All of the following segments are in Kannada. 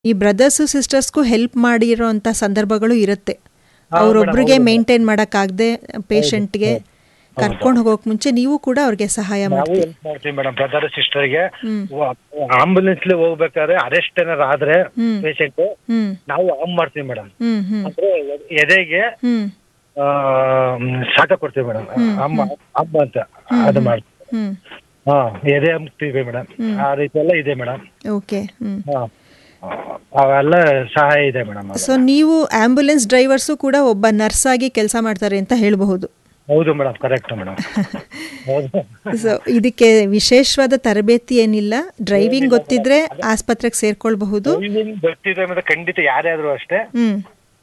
ಈ ಬ್ರದರ್ಸು ಸಿಸ್ಟರ್ಸ್ಗೂ ಹೆಲ್ಪ್ ಮಾಡಿರೋಂಥ ಸಂದರ್ಭಗಳು ಇರುತ್ತೆ ಹಾ, ಅವರೊಬ್ಬರಿಗೆ ಮೇಡಮ್, ಹೌದು. ಮೇಂಟೈನ್ ಮಾಡೋಕ್ಕಾಗದೆ ಪೇಷಂಟ್ಗೆ ಕರ್ಕೊಂಡು ಹೋಗೋಕೆ ಮುಂಚೆ ನೀವು ಕೂಡ ಅವ್ರಿಗೆ ಸಹಾಯ ನಾವು ಮಾಡ್ತೀವಿ ಹೆಲ್ಪ್ ಮಾಡ್ತೀವಿ ಮೇಡಮ್ ಬ್ರದರ್ ಸಿಸ್ಟರ್ಗೆ ಹ್ಮ್. ಆಂಬುಲೆನ್ಸ್ ಹೋಗ್ಬೇಕಾದ್ರೆ ಅರೆಸ್ಟ್ ಏನಾರ ಆದ್ರೆ ಹ್ಮ್. ಪೇಷಂಟ್ ಹ್ಮ್ ನಾವು ಆಮ್ ಮಾಡ್ತೀವಿ ಮೇಡಮ್ ಹ್ಮ್ ಹ್ಮ್ ಅಂದ್ರೆ ಎ- ಎದೆಗೆ ಹ್ಮ್ ಆ, ಶಾಖ ಕೊಡ್ತೀವಿ ಮೇಡಮ್ ಅಮ್ಮ ಅಮ್ಮ ಅಂತ ಅದು ಮಾಡ್ತೀವಿ ಹ್ಮ್ ಹಾ ಎದೆ ಅಂಬ್ತೀವಿ ಮೇಡಮ್ ಆ ರೀತಿ ಎಲ್ಲ ಇದೆ ಮೇಡಮ್ ಓಕೆ ಹ್ಮ್ ಹಾ ಅವೆಲ್ಲ ಸಹಾಯ ಇದೆ ಮೇಡಮ್ ಸೊ ನೀವು ಆಂಬ್ಯುಲೆನ್ಸ್ ಡ್ರೈವರ್ಸು ಕೂಡ ಒಬ್ಬ ನರ್ಸ್ ಆಗಿ ಕೆಲಸ ಮಾಡ್ತಾರೆ ಅಂತ ಹೇಳಬಹುದು ಹೌದು ಮೇಡಮ್ ಕರೆಕ್ಟ್ ಮೇಡಮ್ ಹೌದು ಸೊ ಇದಕ್ಕೆ ವಿಶೇಷವಾದ ತರಬೇತಿ ಏನಿಲ್ಲ ಡ್ರೈವಿಂಗ್ ಗೊತ್ತಿದ್ರೆ ಆಸ್ಪತ್ರೆಗೆ ಸೇರ್ಕೊಳ್ಬಹುದು ಡ್ರೈವಿಂಗ್ ಗೊತ್ತಿದೆ ಮತ್ತೆ ಖಂಡಿತ ಯಾರ್ಯಾದ್ರು ಅಷ್ಟೇ ಹ್ಮ್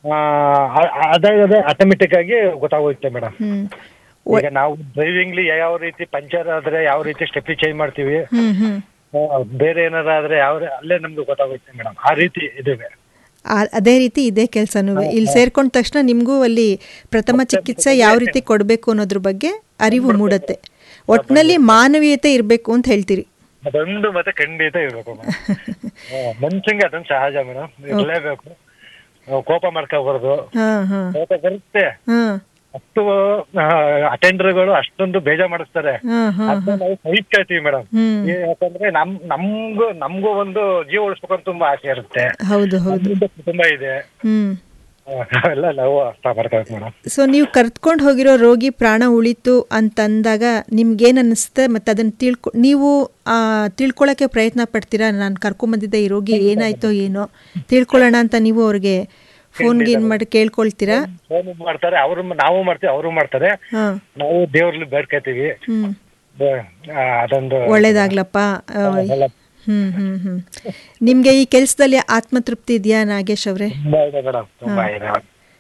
ಅದೇ ಅದೇ ಆಟೋಮೆಟಿಕ್ ಆಗಿ ಗೊತ್ತಾಗೋಗುತ್ತೆ ಮೇಡಮ್ ಹ್ಮ್ ಈಗ ನಾವು ಡ್ರೈವಿಂಗ್ಲಿ ಯಾವ ರೀತಿ ಪಂಚರ್ ಆದ್ರೆ ಯಾವ ರೀತಿ ಸ್ಟೆಪ್ ಚೇಂಜ್ ಮಾಡ್ತೀವಿ ಹ್ಮ್ ಹ್ಮ್ ಆ, ಬೇರೆ ಏನಾರ ಆದ್ರೆ ಯಾವ ಅಲ್ಲೇ ನಮ್ಗೆ ಗೊತ್ತಾಗುತ್ತೆ ಮೇಡಮ್ ಆ ರೀತಿ ಇದೇವೆ ಆ- ಅದೇ ರೀತಿ ಇದೇ ಕೆಲಸನೂ ಇಲ್ಲಿ ಸೇರ್ಕೊಂಡ ತಕ್ಷಣ ನಿಮಗೂ ಅಲ್ಲಿ ಪ್ರಥಮ ಚಿಕಿತ್ಸೆ ಯಾವ ರೀತಿ ಕೊಡಬೇಕು ಅನ್ನೋದ್ರ ಬಗ್ಗೆ ಅರಿವು ಮೂಡುತ್ತೆ ಒಟ್ಟಿನಲ್ಲಿ ಮಾನವೀಯತೆ ಇರಬೇಕು ಅಂತ ಹೇಳ್ತೀರಿ ಅದೊಂದು ಮತ್ತೆ ಖಂಡಿತ ಇರ್ಬೇಕು ಮೇಡಮ್ ಮನ್ಸಂಗೆ ಅದೊಂದು ಸಹಜ ಮೇಡಮ್ ಇರ್ಲೇಬೇಕು ನಾವು ಕೋಪ ಮಾಡ್ಕೋಬಾರ್ದು ಹಾಂ ಹಾಂ ಕೋಪ ಬರುತ್ತೆ ಹಾಂ ಅಷ್ಟು ಅಟೆಂಡರ್ಗಳು ಅಷ್ಟೊಂದು ಬೇಜಾರ್ ಮಾಡಿಸ್ತಾರೆ ಹಾಂ ಹಾಂ ಅದನ್ನ ನಾವು ಸಹಿಸ್ಕೊಳ್ತೀವಿ ಮೇಡಮ್ ಹ್ಮ್. ಯಾಕಂದ್ರೆ ನಮ್ ನಮ್ಗೂ ನಮ್ಗೂ ಒಂದು ಜೀವ ಉಳಿಸ್ಬೇಕು ಅಂತ ತುಂಬಾ ಆಸೆ ಇರುತ್ತೆ ಹೌದು ಹೌದು ನಮ್ಮಿಂದ ಕುಟುಂಬ ಇದೆ ಹ್ಮ್ ಅವೆಲ್ಲ ನಾವು ಅರ್ಥ ಮಾಡ್ಕೋಬೇಕು ಮೇಡಮ್ ಸೊ ನೀವು ಕರ್ತ್ಕೊಂಡು ಹೋಗಿರೋ ರೋಗಿ ಪ್ರಾಣ ಉಳಿತು ಅಂತಂದಾಗ ನಿಮ್ಗೇನು ಅನ್ನಿಸುತ್ತೆ ಮತ್ತು ಅದನ್ನು ತಿಳ್ಕೊ ನೀವು ಆ, ತಿಳ್ಕೊಳಕ್ಕೆ ಪ್ರಯತ್ನ ಪಡ್ತೀರಾ ನಾನು ಕರ್ಕೊಂಬಂದಿದ್ದೆ ಈ ರೋಗಿ ಏನಾಯ್ತೋ ಏನೋ ತಿಳ್ಕೊಳ್ಳೋಣ ಅಂತ ನೀವು ಅವ್ರಿಗೆ ಫೋನ್ ಗೀನ್ ಮಾಡಿ ಕೇಳ್ಕೊಳ್ತೀರಾ ಫೋನ್ ಮಾಡ್ತಾರೆ ಅವರು ನಾವು ಮಾಡ್ತೀವಿ ಅವರು ಮಾಡ್ತಾರೆ ಹಾಂ ನಾವು ದೇವ್ರಲ್ಲಿ ಬೇಡ್ಕೊತೀವಿ ಹ್ಞೂ ಬ- ಆ, ಅದೊಂದು ಒಳ್ಳೇದಾಗ್ಲಪ್ಪ ಆ, ಎಲ್ಲ ಹ್ಮ್ ಹ್ಮ್ ಹ್ಮ್ ನಿಮ್ಗೆ ಈ ಕೆಲಸದಲ್ಲಿ ಆತ್ಮತೃಪ್ತಿ ಇದೆಯಾ ನಾಗೇಶ್ ಅವರೇ ತುಂಬಾ ಇದೆ ಮೇಡಮ್ ತುಂಬಾ ಇದೆ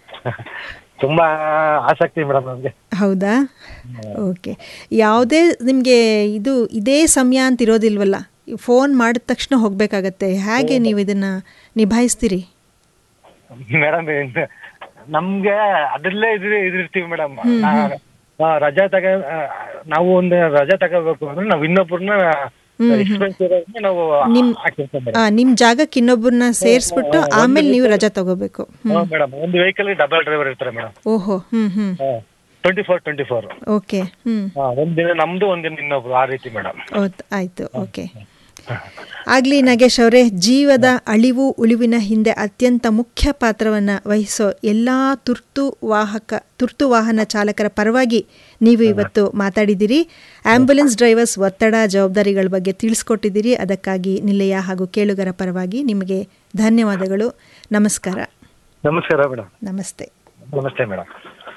ತುಂಬಾ ಆಸಕ್ತಿ ಮೇಡಮ್ ನಮ್ಗೆ ಹೌದಾ ಓಕೆ ಯಾವುದೇ ನಿಮಗೆ ಇದು ಇದೇ ಸಮಯ ಅಂತ ಇರೋದಿಲ್ವಲ್ಲ ಫೋನ್ ಮಾಡಿದ ತಕ್ಷಣ ಹೋಗ್ಬೇಕಾಗತ್ತೆ ಹೇಗೆ ನೀವು ಇದನ್ನ ನಿಭಾಯಿಸ್ತೀರಿ ಮೇಡಮ್ ನಮ್ಗೆ ಅದ್ರಲ್ಲೇ ಇದ್ರ ಇದಿರ್ತೀವಿ ಮೇಡಮ್ ರಜಾ ತಗ ಆ, ನಾವು ಒಂದು ರಜಾ ತಗೋಬೇಕು ಅಂದ್ರೆ ನಾವು ಇನ್ನೊಬ್ಬರನ್ನ ಎಕ್ಸ್ಪೆನ್ಸ್ ಇರೋದನ್ನ ನಾವು ಹಾಕಿರ್ತೀವಿ ಮೇಡಮ್ ಆ, ನಿಮ್ ಜಾಗಕ್ಕೆ ಇನ್ನೊಬ್ಬರನ್ನ ಸೇರಿಸ್ಬಿಟ್ಟು ಆಮೇಲೆ ನೀವು ರಜಾ ತಗೋಬೇಕು ಮೇಡಮ್ ಒಂದು ವೆಹಿಕಲ್ ಡಬಲ್ ಡ್ರೈವರ್ ಇರ್ತಾರೆ ಮೇಡಮ್ ಓಹೋ ಹ್ಮ್ ಹ್ಮ್ twenty four twenty four okay ಹ್ಮ್ ಒಂದಿನ ನಮ್ದು ಒಂದಿನ ಇನ್ನೊಬ್ರು ಆ ರೀತಿ ಮೇಡಮ್ ಓತ್ ಆಯ್ತು ಓಕೆ ಆಗ್ಲಿ ನಾಗೇಶ್ ಅವರೇ ಜೀವದ ಅಳಿವು ಉಳಿವಿನ ಹಿಂದೆ ಅತ್ಯಂತ ಮುಖ್ಯ ಪಾತ್ರವನ್ನು ವಹಿಸೋ ಎಲ್ಲ ತುರ್ತು ವಾಹಕ ತುರ್ತು ವಾಹನ ಚಾಲಕರ ಪರವಾಗಿ ನೀವು ಇವತ್ತು ಮಾತಾಡಿದ್ದೀರಿ ಆಂಬ್ಯುಲೆನ್ಸ್ ಡ್ರೈವರ್ಸ್ ಒತ್ತಡ ಜವಾಬ್ದಾರಿಗಳ ಬಗ್ಗೆ ತಿಳಿಸ್ಕೊಟ್ಟಿದ್ದೀರಿ ಅದಕ್ಕಾಗಿ ನಿಲಯ ಹಾಗೂ ಕೇಳುಗರ ಪರವಾಗಿ ನಿಮಗೆ ಧನ್ಯವಾದಗಳು ನಮಸ್ಕಾರ ನಮಸ್ಕಾರ ಮೇಡಮ್ ನಮಸ್ತೆ ನಮಸ್ತೆ ಮೇಡಮ್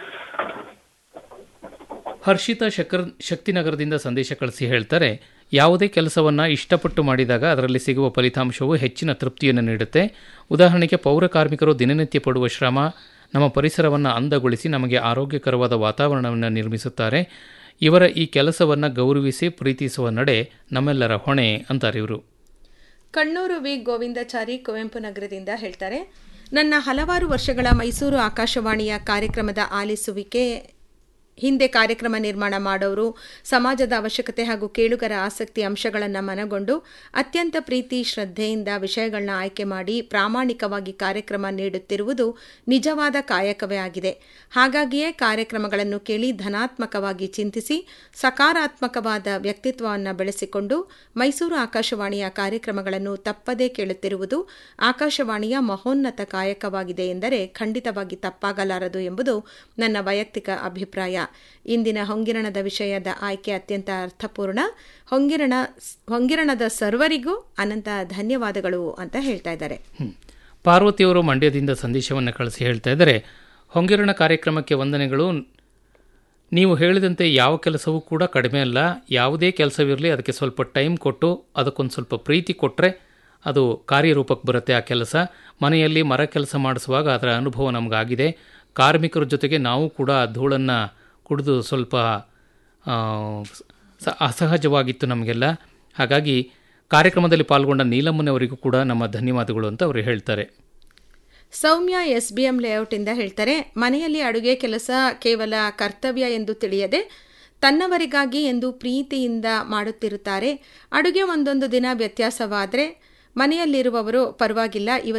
ಹರ್ಷಿತಾ ಶಕರ್ ಶಕ್ತಿನಗರದಿಂದ ಸಂದೇಶ ಕಳಿಸಿ ಹೇಳ್ತಾರೆ ಯಾವುದೇ ಕೆಲಸವನ್ನು ಇಷ್ಟಪಟ್ಟು ಮಾಡಿದಾಗ ಅದರಲ್ಲಿ ಸಿಗುವ ಫಲಿತಾಂಶವು ಹೆಚ್ಚಿನ ತೃಪ್ತಿಯನ್ನು ನೀಡುತ್ತೆ ಉದಾಹರಣೆಗೆ ಪೌರ ಕಾರ್ಮಿಕರು ದಿನನಿತ್ಯ ಪಡುವ ಶ್ರಮ ನಮ್ಮ ಪರಿಸರವನ್ನು ಅಂದಗೊಳಿಸಿ ನಮಗೆ ಆರೋಗ್ಯಕರವಾದ ವಾತಾವರಣವನ್ನು ನಿರ್ಮಿಸುತ್ತಾರೆ ಇವರ ಈ ಕೆಲಸವನ್ನು ಗೌರವಿಸಿ ಪ್ರೀತಿಸುವ ನಡೆ ನಮ್ಮೆಲ್ಲರ ಹೊಣೆ ಅಂತಾರೆ ಇವರು ಕಣ್ಣೂರು ವಿ ಗೋವಿಂದಾಚಾರಿ ಕುವೆಂಪು ನಗರದಿಂದ ಹೇಳ್ತಾರೆ ನನ್ನ ಹಲವಾರು ವರ್ಷಗಳ ಮೈಸೂರು ಆಕಾಶವಾಣಿಯ ಕಾರ್ಯಕ್ರಮದ ಆಲಿಸುವಿಕೆ ಹಿಂದೆ ಕಾರ್ಯಕ್ರಮ ನಿರ್ಮಾಣ ಮಾಡೋರು ಸಮಾಜದ ಅವಶ್ಯಕತೆ ಹಾಗೂ ಕೇಳುಗರ ಆಸಕ್ತಿ ಅಂಶಗಳನ್ನು ಮನಗೊಂಡು ಅತ್ಯಂತ ಪ್ರೀತಿ ಶ್ರದ್ಧೆಯಿಂದ ವಿಷಯಗಳನ್ನ ಆಯ್ಕೆ ಮಾಡಿ ಪ್ರಾಮಾಣಿಕವಾಗಿ ಕಾರ್ಯಕ್ರಮ ನೀಡುತ್ತಿರುವುದು ನಿಜವಾದ ಕಾಯಕವೇ ಆಗಿದೆ ಹಾಗಾಗಿಯೇ ಕಾರ್ಯಕ್ರಮಗಳನ್ನು ಕೇಳಿ ಧನಾತ್ಮಕವಾಗಿ ಚಿಂತಿಸಿ ಸಕಾರಾತ್ಮಕವಾದ ವ್ಯಕ್ತಿತ್ವವನ್ನು ಬೆಳೆಸಿಕೊಂಡು ಮೈಸೂರು ಆಕಾಶವಾಣಿಯ ಕಾರ್ಯಕ್ರಮಗಳನ್ನು ತಪ್ಪದೇ ಕೇಳುತ್ತಿರುವುದು ಆಕಾಶವಾಣಿಯ ಮಹೋನ್ನತ ಕಾಯಕವಾಗಿದೆ ಎಂದರೆ ಖಂಡಿತವಾಗಿ ತಪ್ಪಾಗಲಾರದು ಎಂಬುದು ನನ್ನ ವೈಯಕ್ತಿಕ ಅಭಿಪ್ರಾಯ ಇಂದಿನ ಹೊಂಗಿರಣದ ವಿಷಯದ ಆಯ್ಕೆ ಅತ್ಯಂತ ಅರ್ಥಪೂರ್ಣ ಹೊಂಗಿರಣ ಹೊಂಗಿರಣದ ಸರ್ವರಿಗೂ ಅನಂತ ಧನ್ಯವಾದಗಳು ಅಂತ ಹೇಳ್ತಾ ಇದ್ದಾರೆ ಹ್ಮ್. ಪಾರ್ವತಿಯವರು ಮಂಡ್ಯದಿಂದ ಸಂದೇಶವನ್ನು ಕಳಿಸಿ ಹೇಳ್ತಾ ಇದ್ದಾರೆ ಹೊಂಗಿರಣ ಕಾರ್ಯಕ್ರಮಕ್ಕೆ ವಂದನೆಗಳು ನೀವು ಹೇಳಿದಂತೆ ಯಾವ ಕೆಲಸವೂ ಕೂಡ ಕಡಿಮೆ ಅಲ್ಲ ಯಾವುದೇ ಕೆಲಸವಿರಲಿ ಅದಕ್ಕೆ ಸ್ವಲ್ಪ ಟೈಮ್ ಕೊಟ್ಟು ಅದಕ್ಕೊಂದು ಸ್ವಲ್ಪ ಪ್ರೀತಿ ಕೊಟ್ಟರೆ ಅದು ಕಾರ್ಯರೂಪಕ್ಕೆ ಬರುತ್ತೆ ಆ ಕೆಲಸ ಮನೆಯಲ್ಲಿ ಮರ ಕೆಲಸ ಮಾಡಿಸುವಾಗ ಅದರ ಅನುಭವ ನಮಗಾಗಿದೆ ಕಾರ್ಮಿಕರ ಜೊತೆಗೆ ನಾವು ಕೂಡ ಆ ಧೂಳನ್ನು ಕುಡಿದು ಸ್ವಲ್ಪ ಆ, ಸ- ಅಸಹಜವಾಗಿತ್ತು ನಮಗೆಲ್ಲ ಹಾಗಾಗಿ ಕಾರ್ಯಕ್ರಮದಲ್ಲಿ ಪಾಲ್ಗೊಂಡ ನೀಲಮ್ಮನವರಿಗೂ ಕೂಡ ನಮ್ಮ ಧನ್ಯವಾದಗಳು ಅಂತ ಅವರು ಹೇಳ್ತಾರೆ ಸೌಮ್ಯ ಎಸ್ ಬಿ ಎಂ ಲೇಔಟಿಂದ ಹೇಳ್ತಾರೆ ಮನೆಯಲ್ಲಿ ಅಡುಗೆ ಕೆಲಸ ಕೇವಲ ಕರ್ತವ್ಯ ಎಂದು ತಿಳಿಯದೆ ತನ್ನವರಿಗಾಗಿ ಎಂದು ಪ್ರೀತಿಯಿಂದ ಮಾಡುತ್ತಿರುತ್ತಾರೆ ಅಡುಗೆ ಒಂದೊಂದು ದಿನ ವ್ಯತ್ಯಾಸವಾದರೆ ಮನೆಯಲ್ಲಿರುವವರು ಪರವಾಗಿಲ್ಲ ಇವತ್ತು